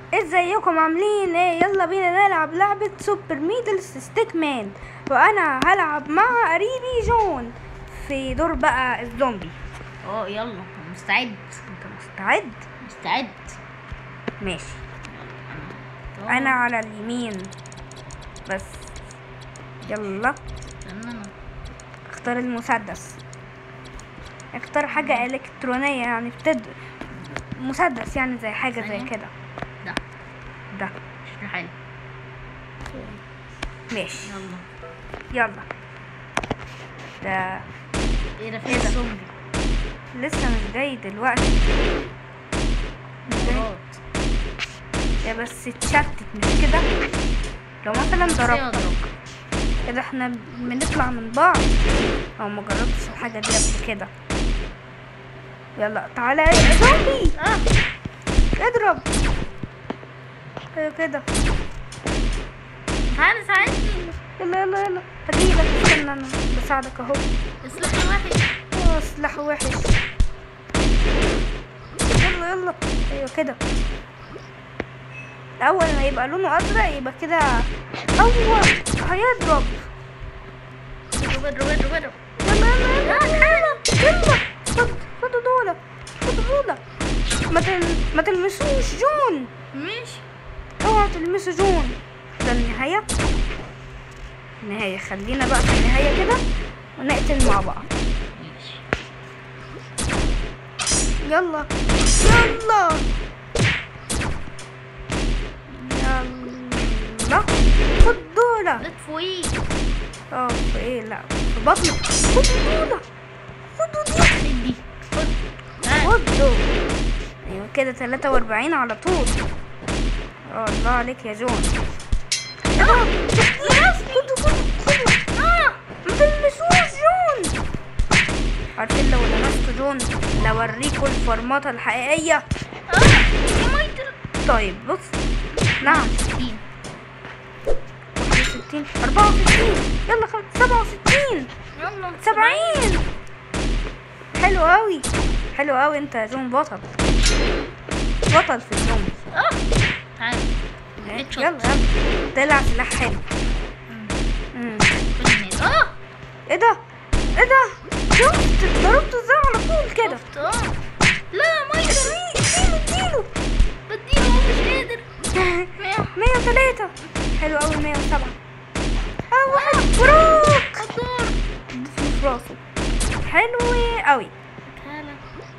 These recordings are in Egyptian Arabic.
ازيكم عاملين ايه يلا بينا نلعب لعبة سوبر ميدل ستيك مان وانا هلعب مع قريبي جون في دور بقى الزومبي اه يلا مستعد انت مستعد مستعد ماشي أنا- انا على اليمين بس يلا استنى انا اختار المسدس اختار حاجة الكترونية يعني بتد مسدس يعني زي حاجة زي ثانية. كده ده ده شكله حلو ماشي يلا يلا ده ايه ده إيه في ده؟ الزومبي لسه مش جاي دلوقتي مش جاي مرات. يا بس اتشتت مش كده لو مثلا بس هي ضربت اضرب كده احنا بنطلع من بعض او ما جربتش الحاجه دي قبل كده يلا تعالى يا زومبي اه اضرب ايوه كده تعالى ساعدني يلا يلا يلا هجيلك استنى انا بساعدك اهو السلاح الواحد اه سلاح وحش يلا يلا ايوه كده اول ما يبقى لونه ازرق يبقى كده هو هيضرب اضرب اضرب اضرب اضرب يلا يلا يلا يلا خد خدوا دول خدوا دول ما تل... ما تلمسوش جون ماشي اوعوا تلمسوا جون ده النهاية النهاية خلينا بقى في النهاية كده ونقتل مع بعض ماشي يلا يلا يلا خد دولة لف فوقيه اه في ايه لا في بطنك خدوا دولة خدوا دي خد دي خد تعال. خدوا ايوه كده 43 على طول اه الله عليك يا جون ايه ده؟ خدوا خدوا خدوا اه ما تلمسوش جون عارفين لو لمستوا جون لوريكوا الفرمطة الحقيقية اه يا مايتل طيب بص نعم 60 61 64 يلا خم... 67 يلا 70 حلو قوي حلو قوي انت يا جون بطل بطل في الزومبي اه تعال هيد شوت. يلا يلا طلع سلاح حلو مم. خد الناس اه ايه ده ايه ده شفت ضربته ازاي على طول كده شفت اه لا مايتل اديله اديله بديله هو مش قادر 103 حلو قوي 107 اه واحد بروك الدور اديته في راسه حلو قوي تعالى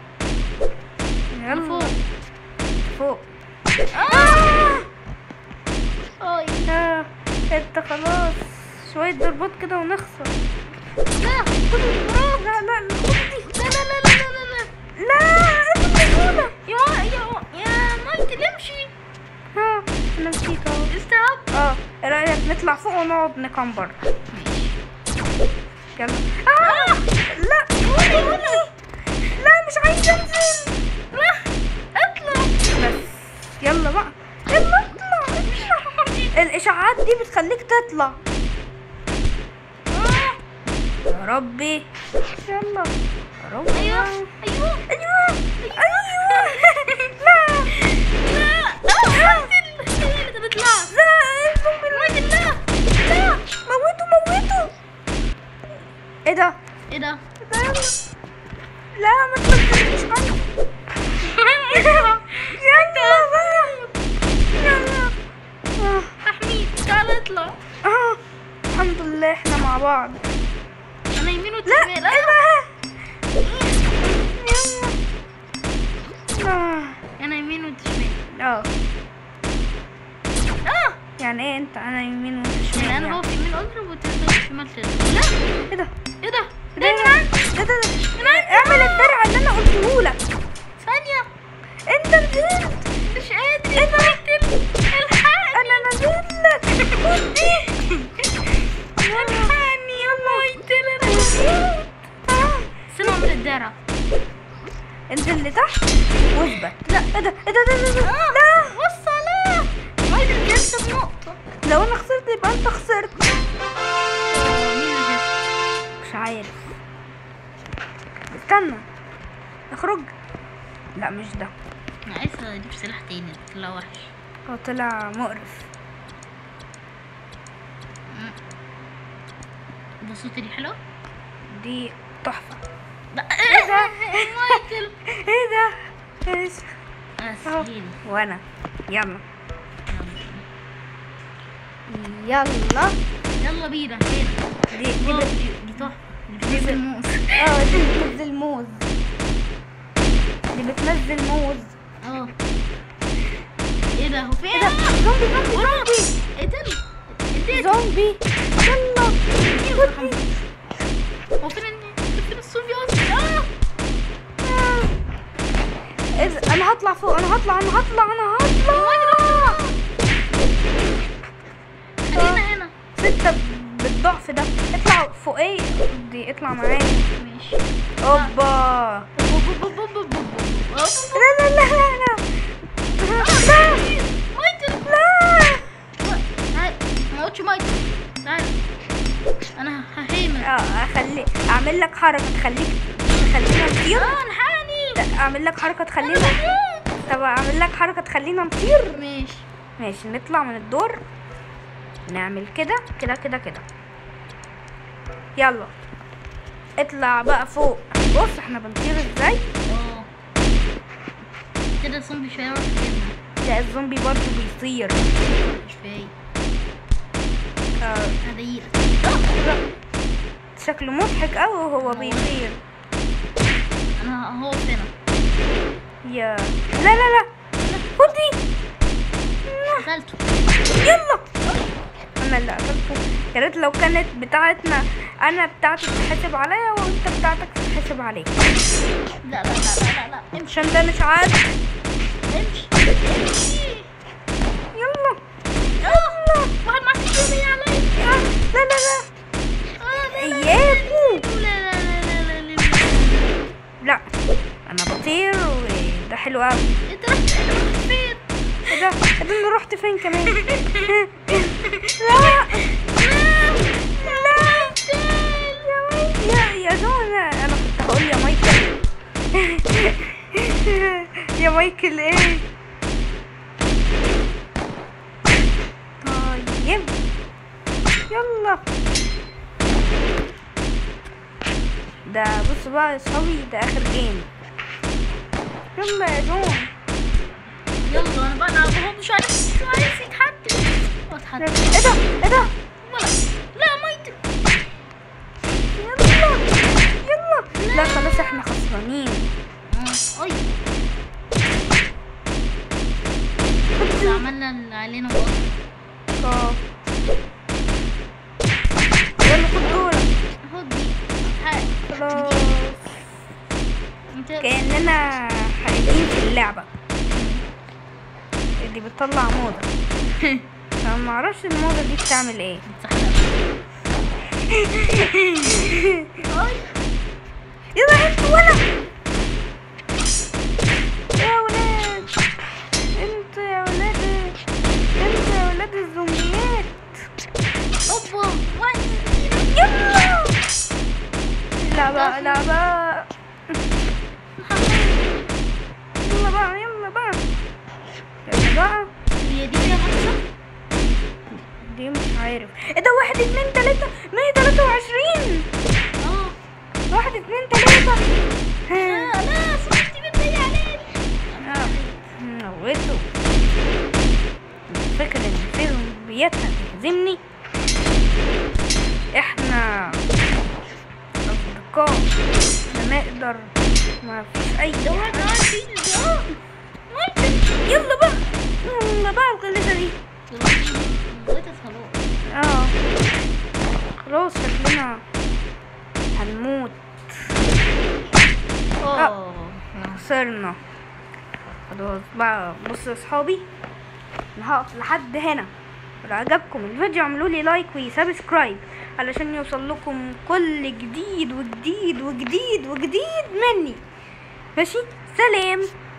يلا فوق فوق اه اه آه. انت خلاص شوية ضربات كده ونخسر لا خد الفراغ لا لا لا خد دي لا لا لا لا لا لا لا انت مجنونة يا يا يا مايكل امشي ها انا نسيت اهو استوب اه ايه رايك نطلع فوق ونقعد نكمبر ماشي يلا اه لا قولي قولي لا مش عايزة انزل لا اطلع بس يلا بقى يلا اطلع الاشعاعات دي بتخليك تطلع آه. يا ربي يلا يا ربي ايوه ايوه ايوه ايوه لا لا اه مايكل هي اللي بتطلع لا الزومبي مايكل لا لا موتوا موتوا ايه ده ايه ده لا لا ما تفكرنيش عنه يلا بقى يلا آه. تحميد تعال اطلع اه الحمد لله احنا مع بعض انا يمين لا وشمال ايه اه ده يلا آه. انا يمين وشمال اه اه يعني ايه انت انا يمين وانت شمال يعني انا يعني. هو في يمين اضرب وانت في شمال تضرب لا ايه ده ايه ده ده ايه ده ده ده ده اعمل الدرع اللي انا قلته لك ثانية انت نزلت مش قادر يا مايكل الحقني انا نزلت لك خد دي الحقني يا مايكل انا نسيت آه. سنة من الدرع انزل لتحت واثبت لا ايه ده ايه ده ده ده- ده لا وصل لا مايكل كسب نقطة لو انا خسرت يبقى انت خسرت آه، مين اللي كسب؟ مش عارف استنى اخرج لا مش ده انا عايز اجيب سلاح تاني طلع وحش هو طلع مقرف ده صوت دي حلو دي تحفة لا ايه ده مايكل ايه ده ايش أهو. اسهل وانا يلا يلا يلا بينا هنا دي دي واو، بت... دي دي تحفه دي بتنزل موس اه دي بتنزل موز دي بتنزل موز اه ايه ده هو فين ايه ده زومبي زومبي زومبي اقتله اديت زومبي يلا خدني هو فين ال- فين الصوفي اصلا اه آه. إيه ده؟ انا هطلع فوق انا هطلع انا هطلع انا هطلع خلينا هنا ستة بالضعف ده اطلع فوق ايه دي اطلع معايا ماشي اوبا بوب بوب بوب بوب بوب بوب. آه. لا لا لا لا لا مايكل لا تعال ما قلتش مايكل تعال انا ههيمن اه اخلي اعمل لك حركة تخليك تخلينا نطير اه الحقني اعمل لك حركة انا تخلينا بموت طب اعمل لك حركة تخلينا نطير ماشي ماشي نطلع من الدور نعمل كده كده كده كده يلا اطلع بقى فوق بص احنا بنطير ازاي اه كده الزومبي شويه راح كده لا الزومبي برضه بيطير مش فايق آه هدير شكله مضحك قوي وهو بيطير انا هو هنا يا لا لا لا خدي قتلته يلا انا اللي قتلته يا ريت لو كانت بتاعتنا انا بتاعتي تتحسب عليا وانت بتاعتك تتحسب عليك لا لا لا لا لا لا امشي عشان ده مش عادل امشي امشي يلا اه واحد معاه سكينة علي لا لا لا اه لا لا اياكو لا لا لا لا لا لا لا انا بطير وده حلو قوي انت رحت انت رحت فين؟ ايه ده ايه ده انا رحت فين كمان لا لا يا يا جون انا كنت هقول يا مايكل يا مايكل ايه طيب يلا ده بص بقى يا صحابي ده اخر جيم يلا يا جون يلا انا بلعب وهو مش عارف مش عارف يتحدى هو اتحدى ايه ده ايه ده ولا لا ميت يلا يلا لا خلاص احنا خسرانين اه اي كده عملنا اللي علينا بقى اه يلا خد دورك خد دي تعال خلاص انت كأننا حقيقيين في اللعبة دي بتطلع موضة انا معرفش الموضة دي بتعمل ايه اي يلا انتوا ولا يا ولاد انتوا يا ولاد انتوا يا ولاد الزومبيات اوبا واحد يلا لا بقى لا بقى يلا بقى يلا بقى يلا بقى هي دي فيها مكسب دي مش عارف ايه ده واحد اتنين تلاتة مية تلاتة وعشرين اه واحد اتنين تلاتة لا لا صوتي بتضيع عليك اه موته فكرة ان في زومبيات هتهزمني احنا اصدقاء نقدر ما فيش اي ده واحد حاجة. معاه فيل اه مايكل يلا بقى يلا بقى الغلسة دي لغاية خلاص اه خلاص شكلنا هنموت اه خسرنا خلاص بقى بصوا يا صحابي انا هقف لحد هنا لو عجبكم الفيديو اعملوا لي لايك وسبسكرايب علشان يوصل لكم كل جديد وجديد وجديد وجديد مني ماشي سلام